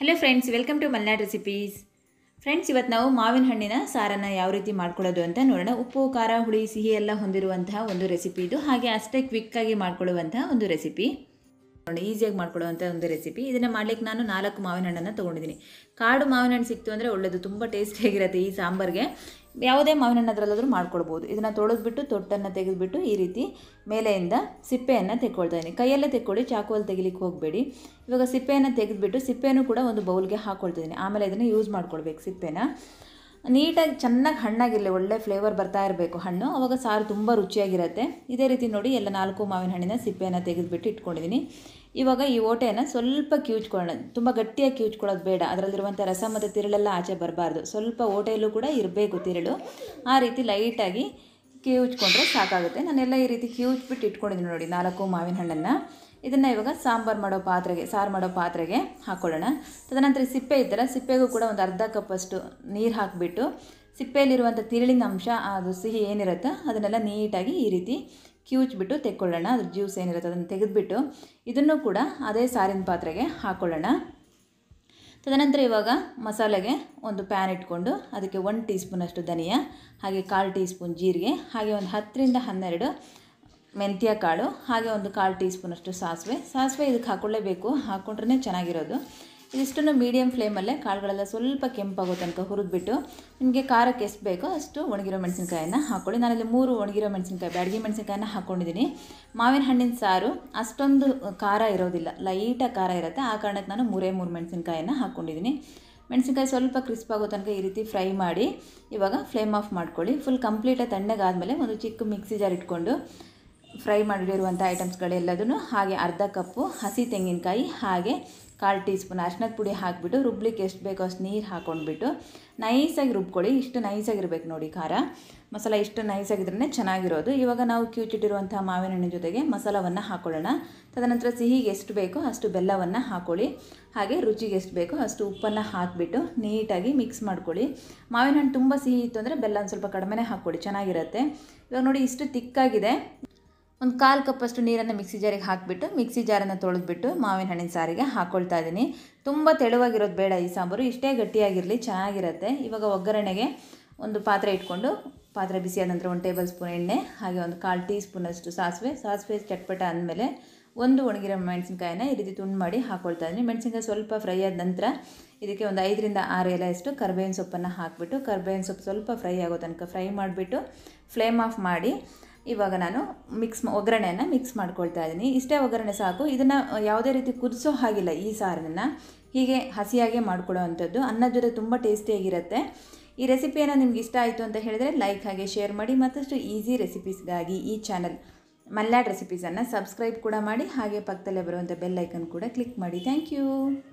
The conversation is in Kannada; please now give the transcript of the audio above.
hello friends welcome to Malnad recipes friends ಇವತ್ತು ನಾವು ಮಾವಿನ ಹಣ್ಣಿನ ಸಾರನ್ನು ಯಾವ ರೀತಿ ಮಾಡ್ಕೊಳ್ಳೋದು ಅಂತ ನೋಡೋಣ ಉಪ್ಪು ಖಾರ ಹುಳಿ ಸಿಹಿ ಎಲ್ಲ ಹೊಂದಿರುವಂತಹ ಒಂದು ರೆಸಿಪಿ ಇದು ಹಾಗೆ ಅಷ್ಟೇ ಕ್ವಿಕ್ಕಾಗಿ ಮಾಡ್ಕೊಳ್ಳುವಂತಹ ಒಂದು ರೆಸಿಪಿ ನೋಡಿ ಈಸಿಯಾಗಿ ಮಾಡ್ಕೊಳ್ಳುವಂಥ ಒಂದು ರೆಸಿಪಿ ಇದನ್ನು ಮಾಡ್ಲಿಕ್ಕೆ ನಾನು ನಾಲ್ಕು ಮಾವಿನ ಹಣ್ಣನ್ನು ತೊಗೊಂಡಿದ್ದೀನಿ ಕಾಡು ಮಾವಿನ ಹಣ್ಣು ಸಿಕ್ತು ಅಂದರೆ ಒಳ್ಳೆಯದು ತುಂಬ ಟೇಸ್ಟಿಯಾಗಿರುತ್ತೆ ಈ ಸಾಂಬಾರಿಗೆ ಯಾವುದೇ ಮಾವಿನ ಹಣ್ಣು ಅದರಲ್ಲಾದರೂ ಮಾಡ್ಕೊಳ್ಬೋದು ಇದನ್ನು ತೊಳೆದ್ಬಿಟ್ಟು ತೊಟ್ಟನ್ನು ತೆಗೆದುಬಿಟ್ಟು ಈ ರೀತಿ ಮೇಲೆಯಿಂದ ಸಿಪ್ಪೆಯನ್ನು ತೆಕ್ಕೊಳ್ತಾ ಇದ್ದೀನಿ ಕೈಯಲ್ಲೇ ತೆಕ್ಕೊಳ್ಳಿ ಚಾಕುವಲ್ಲಿ ತೆಗಿಲಿಕ್ಕೆ ಹೋಗಬೇಡಿ ಇವಾಗ ಸಿಪ್ಪೆಯನ್ನು ತೆಗೆದುಬಿಟ್ಟು ಸಿಪ್ಪೆನೂ ಕೂಡ ಒಂದು ಬೌಲ್ಗೆ ಹಾಕ್ಕೊಳ್ತಿದ್ದೀನಿ ಆಮೇಲೆ ಇದನ್ನು ಯೂಸ್ ಮಾಡ್ಕೊಳ್ಬೇಕು ಸಿಪ್ಪೆನ ನೀಟಾಗಿ ಚೆನ್ನಾಗಿ ಹಣ್ಣಾಗಿರಲಿ ಒಳ್ಳೆ ಫ್ಲೇವರ್ ಬರ್ತಾ ಇರಬೇಕು ಹಣ್ಣು ಅವಾಗ ಸಾರು ತುಂಬ ರುಚಿಯಾಗಿರುತ್ತೆ ಇದೇ ರೀತಿ ನೋಡಿ ಎಲ್ಲ ನಾಲ್ಕು ಮಾವಿನ ಹಣ್ಣಿನ ಸಿಪ್ಪೆಯನ್ನು ತೆಗೆದುಬಿಟ್ಟು ಇಟ್ಕೊಂಡಿದ್ದೀನಿ ಇವಾಗ ಈ ಓಟೆಯನ್ನು ಸ್ವಲ್ಪ ಕಿವುಚ್ಕೊಳ್ಳೋಣ ತುಂಬ ಗಟ್ಟಿಯಾಗಿ ಕಿವುಚ್ಕೊಳ್ಳೋದು ಬೇಡ ಅದರಲ್ಲಿರುವಂಥ ರಸ ಮತ್ತು ತಿರುಳೆಲ್ಲ ಆಚೆ ಬರಬಾರ್ದು ಸ್ವಲ್ಪ ಓಟೆಯಲ್ಲೂ ಕೂಡ ಇರಬೇಕು ತಿರುಳು ಆ ರೀತಿ ಲೈಟಾಗಿ ಕಿವುಚ್ಕೊಂಡ್ರೆ ಸಾಕಾಗುತ್ತೆ ನಾನೆಲ್ಲ ಈ ರೀತಿ ಕಿವುಚ್ಬಿಟ್ಟು ಇಟ್ಕೊಂಡಿದ್ದೀನಿ ನೋಡಿ ನಾಲ್ಕು ಮಾವಿನ ಹಣ್ಣನ್ನು ಇದನ್ನು ಇವಾಗ ಸಾಂಬಾರು ಮಾಡೋ ಪಾತ್ರೆಗೆ ಸಾರು ಮಾಡೋ ಪಾತ್ರೆಗೆ ಹಾಕ್ಕೊಳ್ಳೋಣ ತದನಂತರ ಸಿಪ್ಪೆ ಇದ್ದರೆ ಸಿಪ್ಪೆಗೂ ಕೂಡ ಒಂದು ಅರ್ಧ ಕಪ್ಪಷ್ಟು ನೀರು ಹಾಕಿಬಿಟ್ಟು ಸಿಪ್ಪೆಯಲ್ಲಿರುವಂಥ ತಿರುಳಿನ ಅಂಶ ಅದು ಸಿಹಿ ಏನಿರುತ್ತೋ ಅದನ್ನೆಲ್ಲ ನೀಟಾಗಿ ಈ ರೀತಿ ಕಿವುಚ್ಬಿಟ್ಟು ತೆಕ್ಕೊಳ್ಳೋಣ ಅದ್ರ ಜ್ಯೂಸ್ ಏನಿರುತ್ತೆ ಅದನ್ನು ತೆಗೆದುಬಿಟ್ಟು ಇದನ್ನು ಕೂಡ ಅದೇ ಸಾರಿನ ಪಾತ್ರೆಗೆ ಹಾಕ್ಕೊಳ್ಳೋಣ ತದನಂತರ ಇವಾಗ ಮಸಾಲೆಗೆ ಒಂದು ಪ್ಯಾನ್ ಇಟ್ಕೊಂಡು ಅದಕ್ಕೆ ಒನ್ ಟೀ ಸ್ಪೂನಷ್ಟು ಧನಿಯಾ ಹಾಗೆ ಕಾಲು ಟೀ ಸ್ಪೂನ್ ಜೀರಿಗೆ ಹಾಗೆ ಒಂದು ಹತ್ತರಿಂದ ಹನ್ನೆರಡು ಮೆಂತ್ಯ ಕಾಳು ಹಾಗೆ ಒಂದು ಕಾಲು ಟೀ ಸ್ಪೂನಷ್ಟು ಸಾಸಿವೆ ಸಾಸಿವೆ ಇದಕ್ಕೆ ಹಾಕ್ಕೊಳ್ಳೇಬೇಕು ಹಾಕ್ಕೊಂಡ್ರೆ ಚೆನ್ನಾಗಿರೋದು ಇದಿಷ್ಟನ್ನು ಮೀಡಿಯಮ್ ಫ್ಲೇಮಲ್ಲೇ ಕಾಳುಗಳೆಲ್ಲ ಸ್ವಲ್ಪ ಕೆಂಪಾಗೋ ತನಕ ಹುರಿದ್ಬಿಟ್ಟು ನಿಮಗೆ ಖಾರಕ್ಕೆ ಎಷ್ಟು ಬೇಕೋ ಅಷ್ಟು ಒಣಗಿರೋ ಮೆಣಸಿನ್ಕಾಯನ್ನು ಹಾಕ್ಕೊಳ್ಳಿ ನಾನಲ್ಲಿ ಮೂರು ಒಣಗಿರೋ ಮೆಣಸಿನ್ಕಾಯಿ ಬ್ಯಾಡಗಿ ಮೆಣಸಿನ್ಕಾಯನ್ನ ಹಾಕ್ಕೊಂಡಿದ್ದೀನಿ ಮಾವಿನ ಹಣ್ಣಿನ ಸಾರು ಅಷ್ಟೊಂದು ಖಾರ ಇರೋದಿಲ್ಲ ಲೈಟಾಗಿ ಖಾರ ಇರುತ್ತೆ ಆ ಕಾರಣಕ್ಕೆ ನಾನು ಮೂರೇ ಮೂರು ಮೆಣಸಿನ್ಕಾಯನ್ನು ಹಾಕ್ಕೊಂಡಿದ್ದೀನಿ ಮೆಣಸಿನ್ಕಾಯಿ ಸ್ವಲ್ಪ ಕ್ರಿಸ್ಪ್ ಆಗೋ ತನಕ ಈ ರೀತಿ ಫ್ರೈ ಮಾಡಿ ಇವಾಗ ಫ್ಲೇಮ್ ಆಫ್ ಮಾಡ್ಕೊಳ್ಳಿ ಫುಲ್ ಕಂಪ್ಲೀಟಾಗಿ ತಣ್ಣಗಾದಮೇಲೆ ಒಂದು ಚಿಕ್ಕ ಮಿಕ್ಸಿ ಜಾರ್ ಇಟ್ಕೊಂಡು ಫ್ರೈ ಮಾಡಿರುವಂಥ ಐಟಮ್ಸ್ಗಳೆಲ್ಲದನ್ನು ಹಾಗೆ ಅರ್ಧ ಕಪ್ಪು ಹಸಿ ತೆಂಗಿನಕಾಯಿ ಹಾಗೆ ಕಾಲು ಟೀ ಸ್ಪೂನ್ ಅರ್ಶಿನದ ಪುಡಿ ಹಾಕಿಬಿಟ್ಟು ರುಬ್ಲಿಕ್ಕೆ ಎಷ್ಟು ಬೇಕೋ ಅಷ್ಟು ನೀರು ಹಾಕ್ಕೊಂಡ್ಬಿಟ್ಟು ನೈಸಾಗಿ ರುಬ್ಕೊಳ್ಳಿ ಇಷ್ಟು ನೈಸಾಗಿರ್ಬೇಕು ನೋಡಿ ಖಾರ ಮಸಾಲ ಇಷ್ಟು ನೈಸಾಗಿದ್ರೇ ಚೆನ್ನಾಗಿರೋದು ಇವಾಗ ನಾವು ಕ್ಯೂಚಿಟ್ಟಿರುವಂಥ ಮಾವಿನ ಹಣ್ಣಿನ ಜೊತೆಗೆ ಮಸಾಲವನ್ನು ಹಾಕ್ಕೊಳ್ಳೋಣ ತದನಂತರ ಸಿಹಿಗೆ ಎಷ್ಟು ಬೇಕೋ ಅಷ್ಟು ಬೆಲ್ಲವನ್ನು ಹಾಕ್ಕೊಳ್ಳಿ ಹಾಗೆ ರುಚಿಗೆ ಎಷ್ಟು ಬೇಕೋ ಅಷ್ಟು ಉಪ್ಪನ್ನು ಹಾಕಿಬಿಟ್ಟು ನೀಟಾಗಿ ಮಿಕ್ಸ್ ಮಾಡ್ಕೊಳ್ಳಿ ಮಾವಿನ ಹಣ್ಣು ತುಂಬ ಸಿಹಿ ಇತ್ತು ಅಂದರೆ ಬೆಲ್ಲ ಒಂದು ಸ್ವಲ್ಪ ಕಡಿಮೆನೇ ಹಾಕ್ಕೊಳ್ಳಿ ಚೆನ್ನಾಗಿರುತ್ತೆ ಇವಾಗ ನೋಡಿ ಇಷ್ಟು ತಿಕ್ಕಾಗಿದೆ ಒಂದು ಕಾಲು ಕಪ್ಪಷ್ಟು ನೀರನ್ನು ಮಿಕ್ಸಿ ಜಾರಿಗೆ ಹಾಕಿಬಿಟ್ಟು ಮಿಕ್ಸಿ ಜಾರನ್ನು ತೊಳೆದ್ಬಿಟ್ಟು ಮಾವಿನ ಹಣ್ಣಿನ ಸಾರಿಗೆ ಹಾಕ್ಕೊಳ್ತಾ ಇದ್ದೀನಿ ತುಂಬ ತೆಳುವಾಗಿರೋದು ಬೇಡ ಈ ಸಾಂಬಾರು ಇಷ್ಟೇ ಗಟ್ಟಿಯಾಗಿರಲಿ ಚೆನ್ನಾಗಿರುತ್ತೆ ಇವಾಗ ಒಗ್ಗರಣೆಗೆ ಒಂದು ಪಾತ್ರೆ ಇಟ್ಕೊಂಡು ಪಾತ್ರೆ ಬಿಸಿಯಾದ ನಂತರ ಒಂದು ಟೇಬಲ್ ಸ್ಪೂನ್ ಎಣ್ಣೆ ಹಾಗೆ ಒಂದು ಕಾಲು ಟೀ ಸ್ಪೂನಷ್ಟು ಸಾಸಿವೆ ಸಾಸಿವೆ ಚಟ್ಪಟ ಅಂದಮೇಲೆ ಒಂದು ಒಣಗಿರೋ ಮೆಣಸಿನ್ಕಾಯಿನ ಈ ರೀತಿ ತುಂಡು ಮಾಡಿ ಹಾಕ್ಕೊಳ್ತಾ ಇದ್ದೀನಿ ಮೆಣಸಿನ್ಕಾಯಿ ಸ್ವಲ್ಪ ಫ್ರೈ ಆದ ನಂತರ ಇದಕ್ಕೆ ಒಂದು ಐದರಿಂದ ಆರು ಎಲೆಯಷ್ಟು ಕರ್ಬೇವಿನ ಸೊಪ್ಪನ್ನು ಹಾಕಿಬಿಟ್ಟು ಕರ್ಬೇವಿನ ಸೊಪ್ಪು ಸ್ವಲ್ಪ ಫ್ರೈ ಆಗೋ ತನಕ ಫ್ರೈ ಮಾಡಿಬಿಟ್ಟು ಫ್ಲೇಮ್ ಆಫ್ ಮಾಡಿ ಇವಾಗ ನಾನು ಮಿಕ್ಸ್ ಒಗ್ಗರಣೆಯನ್ನು ಮಿಕ್ಸ್ ಮಾಡ್ಕೊಳ್ತಾ ಇದ್ದೀನಿ ಇಷ್ಟೇ ಒಗ್ಗರಣೆ ಸಾಕು ಇದನ್ನು ಯಾವುದೇ ರೀತಿ ಕುದಿಸೋ ಹಾಗಿಲ್ಲ ಈ ಸಾರನ್ನು ಹೀಗೆ ಹಸಿಯಾಗೇ ಮಾಡ್ಕೊಳ್ಳೋ ಅಂಥದ್ದು ಅನ್ನದ ಜೊತೆ ತುಂಬ ಟೇಸ್ಟಿಯಾಗಿರುತ್ತೆ ಈ ರೆಸಿಪಿಯನ್ನು ನಿಮ್ಗೆ ಇಷ್ಟ ಆಯಿತು ಅಂತ ಹೇಳಿದರೆ ಲೈಕ್ ಹಾಗೆ ಶೇರ್ ಮಾಡಿ ಮತ್ತಷ್ಟು ಈಸಿ ರೆಸಿಪೀಸ್ಗಾಗಿ ಈ ಚಾನಲ್ ಮಲ್ನಾಡ್ ರೆಸಿಪೀಸನ್ನು ಸಬ್ಸ್ಕ್ರೈಬ್ ಕೂಡ ಮಾಡಿ ಹಾಗೆ ಪಕ್ಕದಲ್ಲೇ ಬರುವಂಥ ಬೆಲ್ ಐಕನ್ ಕೂಡ ಕ್ಲಿಕ್ ಮಾಡಿ ಥ್ಯಾಂಕ್ ಯು